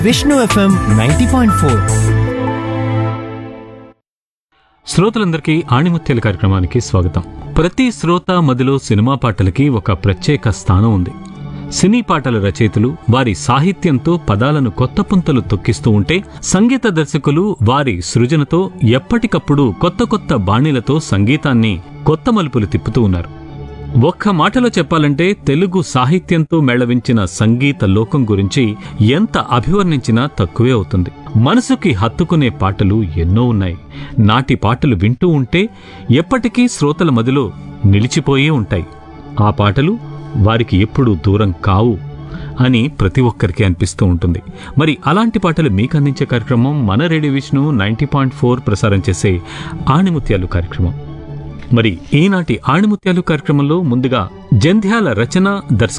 Vishnu FM ninety point four శ్రోతలందరికీ ఆణిముత్యాల కార్యక్రమానికి స్వాగతం ప్రతి శ్రోత మదిలో సినిమా పాటలకి ఒక ప్రత్యేక స్థానం ఉంది సినీ పాటల రచయితలు వారి సాహిత్యంతో పదాలను కొత్త పుంతలు తొక్కిస్తూ ఉంటే సంగీత దర్శకులు వారి సృజనతో ఎప్పటికప్పుడు కొత్త కొత్త బాణీలతో సంగీతాన్ని కొత్త మలుపులు తిప్పుతూ ఉన్నారు ఒక్క మాటలో చెప్పాలంటే తెలుగు సాహిత్యంతో మేళవించిన సంగీత లోకం గురించి ఎంత అభివర్ణించినా తక్కువే అవుతుంది మనసుకి హత్తుకునే పాటలు ఎన్నో ఉన్నాయి నాటి పాటలు వింటూ ఉంటే ఎప్పటికీ శ్రోతల మదిలో నిలిచిపోయే ఉంటాయి ఆ పాటలు వారికి ఎప్పుడూ దూరం కావు అని ప్రతి ఒక్కరికి అనిపిస్తూ ఉంటుంది మరి అలాంటి పాటలు మీకు అందించే కార్యక్రమం మన radio Vishnu ninety point four ప్రసారం చేసే ఆణిముత్యాలు కార్యక్రమం మరి ఈనాటి ఆణిముత్యాలు కార్యక్రమంలో ముందుగా జంధ్యాల రచన దర్శక